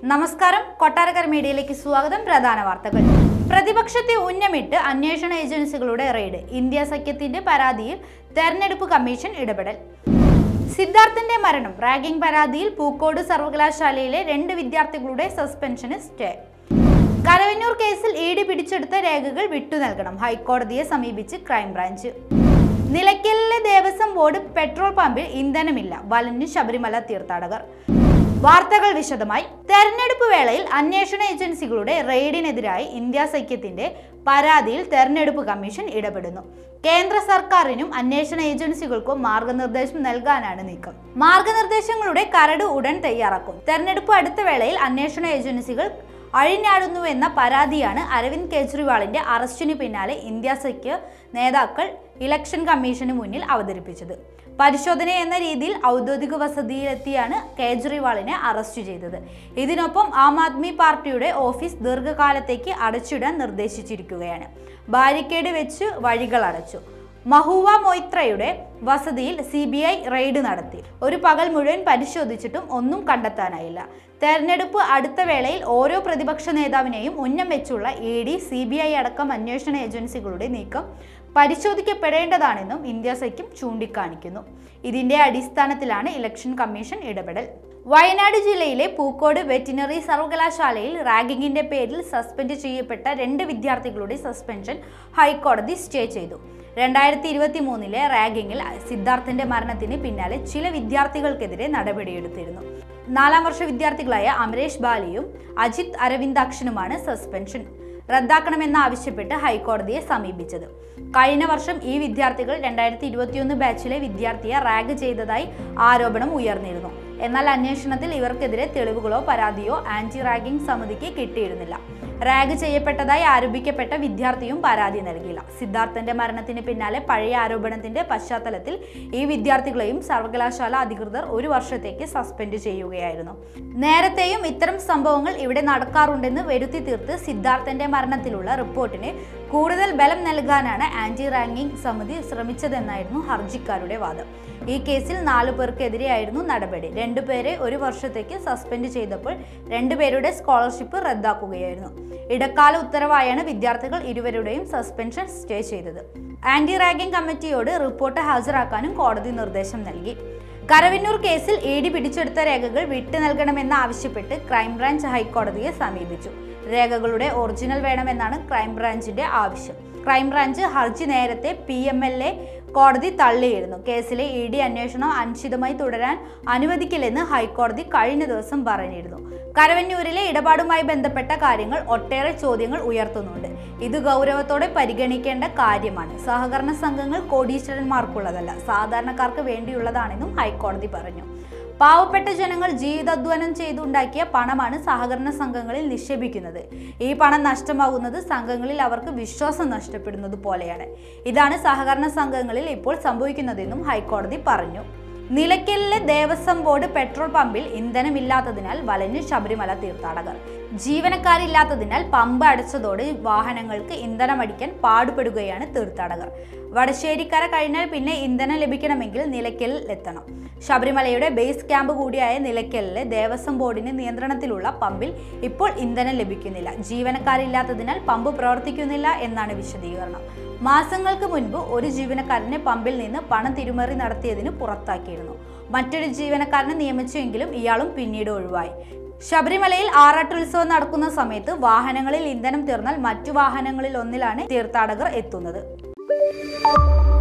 നമസ്കാരം കൊട്ടാരക്കര മീഡിയയിലേക്ക് സ്വാഗതം പ്രധാന വാർത്തകൾ പ്രതിപക്ഷത്തെ ഉന്നമിട്ട് അന്വേഷണ ഏജൻസികളുടെ റെയ്ഡ് ഇന്ത്യ സഖ്യത്തിന്റെ പരാതിയിൽ തെരഞ്ഞെടുപ്പ് കമ്മീഷൻ ഇടപെടൽ സിദ്ധാർത്ഥന്റെ മരണം റാഗിംഗ് പരാതിയിൽ പൂക്കോട് സർവകലാശാലയിലെ രണ്ട് വിദ്യാർത്ഥികളുടെ സസ്പെൻഷന് സ്റ്റേ കരവന്നൂർ കേസിൽ ഇ ഡി പിടിച്ചെടുത്ത രേഖകൾ വിട്ടു നൽകണം ഹൈക്കോടതിയെ സമീപിച്ച് ക്രൈംബ്രാഞ്ച് നിലയ്ക്കലിലെ ദേവസ്വം ബോർഡ് പെട്രോൾ പമ്പിൽ ഇന്ധനമില്ല വലഞ്ഞു ശബരിമല തീർത്ഥാടകർ വാർത്തകൾ വിശദമായി തെരഞ്ഞെടുപ്പ് വേളയിൽ അന്വേഷണ ഏജൻസികളുടെ റെയ്ഡിനെതിരായി ഇന്ത്യ സഖ്യത്തിന്റെ പരാതിയിൽ തെരഞ്ഞെടുപ്പ് കമ്മീഷൻ ഇടപെടുന്നു കേന്ദ്ര സർക്കാരിനും അന്വേഷണ ഏജൻസികൾക്കും മാർഗനിർദ്ദേശം നൽകാനാണ് നീക്കം മാർഗനിർദ്ദേശങ്ങളുടെ കരട് ഉടൻ തയ്യാറാക്കും തെരഞ്ഞെടുപ്പ് അടുത്ത വേളയിൽ അന്വേഷണ ഏജൻസികൾ അഴിഞ്ഞാടുന്നുവെന്ന പരാതിയാണ് അരവിന്ദ് കെജ്രിവാളിന്റെ അറസ്റ്റിന് പിന്നാലെ ഇന്ത്യ സഖ്യ നേതാക്കൾ ഇലക്ഷൻ കമ്മീഷന് മുന്നിൽ അവതരിപ്പിച്ചത് പരിശോധന എന്ന രീതിയിൽ ഔദ്യോഗിക വസതിയിലെത്തിയാണ് കേജ്രിവാളിനെ അറസ്റ്റ് ചെയ്തത് ഇതിനൊപ്പം ആം ആദ്മി പാർട്ടിയുടെ ഓഫീസ് ദീർഘകാലത്തേക്ക് അടച്ചിടാൻ നിർദ്ദേശിച്ചിരിക്കുകയാണ് ബാരിക്കേഡ് വെച്ച് വഴികൾ അടച്ചു മഹുവ മൊയ്ത്രയുടെ വസതിയിൽ സി ബി ഐ റെയ്ഡ് നടത്തി ഒരു പകൽ മുഴുവൻ പരിശോധിച്ചിട്ടും ഒന്നും കണ്ടെത്താനായില്ല തെരഞ്ഞെടുപ്പ് അടുത്ത വേളയിൽ ഓരോ പ്രതിപക്ഷ നേതാവിനെയും ഉന്നം വെച്ചുള്ള E D C B I അടക്കം അന്വേഷണ ഏജൻസികളുടെ നീക്കം പരിശോധിക്കപ്പെടേണ്ടതാണെന്നും ഇന്ത്യ സഖ്യം ചൂണ്ടിക്കാണിക്കുന്നു ഇതിന്റെ അടിസ്ഥാനത്തിലാണ് ഇലക്ഷൻ കമ്മീഷൻ ഇടപെടൽ വയനാട് ജില്ലയിലെ പൂക്കോട് വെറ്റിനറി സർവകലാശാലയിൽ റാഗിങ്ങിന്റെ പേരിൽ സസ്പെൻഡ് ചെയ്യപ്പെട്ട രണ്ട് വിദ്യാർത്ഥികളുടെ സസ്പെൻഷൻ ഹൈക്കോടതി സ്റ്റേ ചെയ്തു രണ്ടായിരത്തി ഇരുപത്തി മൂന്നിലെ റാഗിങ്ങിൽ സിദ്ധാർത്ഥന്റെ മരണത്തിന് പിന്നാലെ ചില വിദ്യാർത്ഥികൾക്കെതിരെ നടപടിയെടുത്തിരുന്നു നാലാം വർഷ വിദ്യാർത്ഥികളായ അമരേഷ് ബാലിയും അജിത് അരവിന്ദാക്ഷനുമാണ് സസ്പെൻഷൻ റദ്ദാക്കണമെന്നാവശ്യപ്പെട്ട് ഹൈക്കോടതിയെ സമീപിച്ചത് കഴിഞ്ഞ വർഷം ഈ വിദ്യാർത്ഥികൾ രണ്ടായിരത്തി ഇരുപത്തിയൊന്ന് ബാച്ചിലെ വിദ്യാർത്ഥിയെ റാഗ് ചെയ്തതായി ആരോപണം ഉയർന്നിരുന്നു എന്നാൽ അന്വേഷണത്തിൽ ഇവർക്കെതിരെ തെളിവുകളോ പരാതിയോ ആന്റി റാഗിംഗ് സമിതിക്ക് കിട്ടിയിരുന്നില്ല റാഗ് ചെയ്യപ്പെട്ടതായി ആരോപിക്കപ്പെട്ട വിദ്യാർത്ഥിയും പരാതി നൽകിയില്ല സിദ്ധാർത്ഥന്റെ മരണത്തിന് പിന്നാലെ പഴയ ആരോപണത്തിന്റെ പശ്ചാത്തലത്തിൽ ഈ വിദ്യാർത്ഥികളെയും സർവകലാശാല അധികൃതർ ഒരു വർഷത്തേക്ക് സസ്പെൻഡ് ചെയ്യുകയായിരുന്നു നേരത്തെയും ഇത്തരം സംഭവങ്ങൾ ഇവിടെ നടക്കാറുണ്ടെന്ന് വരുത്തി തീർത്ത് സിദ്ധാർത്ഥന്റെ മരണത്തിലുള്ള റിപ്പോർട്ടിന് കൂടുതൽ ബലം നൽകാനാണ് ആന്റി റാങ്കിംഗ് സമിതി ശ്രമിച്ചതെന്നായിരുന്നു ഹർജിക്കാരുടെ വാദം ഈ കേസിൽ നാലു പേർക്കെതിരെയായിരുന്നു നടപടി രണ്ടുപേരെ ഒരു വർഷത്തേക്ക് സസ്പെൻഡ് ചെയ്തപ്പോൾ രണ്ടുപേരുടെ സ്കോളർഷിപ്പ് റദ്ദാക്കുകയായിരുന്നു ഇടക്കാല ഉത്തരവായാണ് വിദ്യാർത്ഥികൾ ഇരുവരുടെയും സസ്പെൻഷൻ സ്റ്റേ ചെയ്തത് ആന്റി റാഗിംഗ് കമ്മിറ്റിയോട് റിപ്പോർട്ട് ഹാജരാക്കാനും കോടതി നിർദ്ദേശം നൽകി കരവിന്നൂർ കേസിൽ ഇ ഡി പിടിച്ചെടുത്ത രേഖകൾ വിട്ടു നൽകണമെന്നാവശ്യപ്പെട്ട് ക്രൈംബ്രാഞ്ച് ഹൈക്കോടതിയെ സമീപിച്ചു രേഖകളുടെ ഒറിജിനൽ വേണമെന്നാണ് ക്രൈംബ്രാഞ്ചിന്റെ ആവശ്യം ക്രൈംബ്രാഞ്ച് ഹർജി നേരത്തെ പി എം എൽ എ കോടതി തള്ളിയിരുന്നു കേസിലെ ഇ ഡി അന്വേഷണം അനിശ്ചിതമായി തുടരാൻ അനുവദിക്കില്ലെന്ന് ഹൈക്കോടതി കഴിഞ്ഞ ദിവസം പറഞ്ഞിരുന്നു കരവന്നൂരിലെ ഇടപാടുമായി ബന്ധപ്പെട്ട കാര്യങ്ങൾ ഒട്ടേറെ ചോദ്യങ്ങൾ ഉയർത്തുന്നുണ്ട് ഇത് ഗൗരവത്തോടെ പരിഗണിക്കേണ്ട കാര്യമാണ് സഹകരണ സംഘങ്ങൾ കോടീശ്വരന്മാർക്കുള്ളതല്ല സാധാരണക്കാർക്ക് വേണ്ടിയുള്ളതാണെന്നും ഹൈക്കോടതി പറഞ്ഞു പാവപ്പെട്ട ജനങ്ങൾ ജീവിതാധ്വാനം ചെയ്തുണ്ടാക്കിയ പണമാണ് സഹകരണ സംഘങ്ങളിൽ നിക്ഷേപിക്കുന്നത് ഈ പണം നഷ്ടമാകുന്നത് സംഘങ്ങളിൽ അവർക്ക് വിശ്വാസം നഷ്ടപ്പെടുന്നത് പോലെയാണ് ഇതാണ് സഹകരണ സംഘങ്ങളിൽ ഇപ്പോൾ സംഭവിക്കുന്നതെന്നും ഹൈക്കോടതി പറഞ്ഞു നിലയ്ക്കലിലെ ദേവസ്വം ബോർഡ് പെട്രോൾ പമ്പിൽ ഇന്ധനമില്ലാത്തതിനാൽ വലഞ്ഞു ശബരിമല തീർത്ഥാടകർ ജീവനക്കാരില്ലാത്തതിനാൽ പമ്പ് അടച്ചതോടെ വാഹനങ്ങൾക്ക് ഇന്ധനമടിക്കാൻ പാടുപെടുകയാണ് തീർത്ഥാടകർ വടശ്ശേരിക്കര കഴിഞ്ഞാൽ പിന്നെ ഇന്ധനം ലഭിക്കണമെങ്കിൽ നിലയ്ക്കലിൽ എത്തണം ശബരിമലയുടെ ബേസ് ക്യാമ്പ് കൂടിയായ നിലയ്ക്കലിലെ ദേവസ്വം ബോർഡിന് നിയന്ത്രണത്തിലുള്ള പമ്പിൽ ഇപ്പോൾ ഇന്ധനം ലഭിക്കുന്നില്ല ജീവനക്കാരില്ലാത്തതിനാൽ പമ്പ് പ്രവർത്തിക്കുന്നില്ല എന്നാണ് വിശദീകരണം മാസങ്ങൾക്ക് മുൻപ് ഒരു ജീവനക്കാരനെ പമ്പിൽ നിന്ന് പണം തിരുമറി നടത്തിയതിന് പുറത്താക്കിയിരുന്നു മറ്റൊരു ജീവനക്കാരനെ നിയമിച്ചെങ്കിലും ഇയാളും പിന്നീട് ഒഴിവായി ശബരിമലയിൽ ആറാട്ടുത്സവം നടക്കുന്ന സമയത്ത് വാഹനങ്ങളിൽ ഇന്ധനം തീർന്നാൽ മറ്റു വാഹനങ്ങളിൽ ഒന്നിലാണ് തീർത്ഥാടകർ എത്തുന്നത്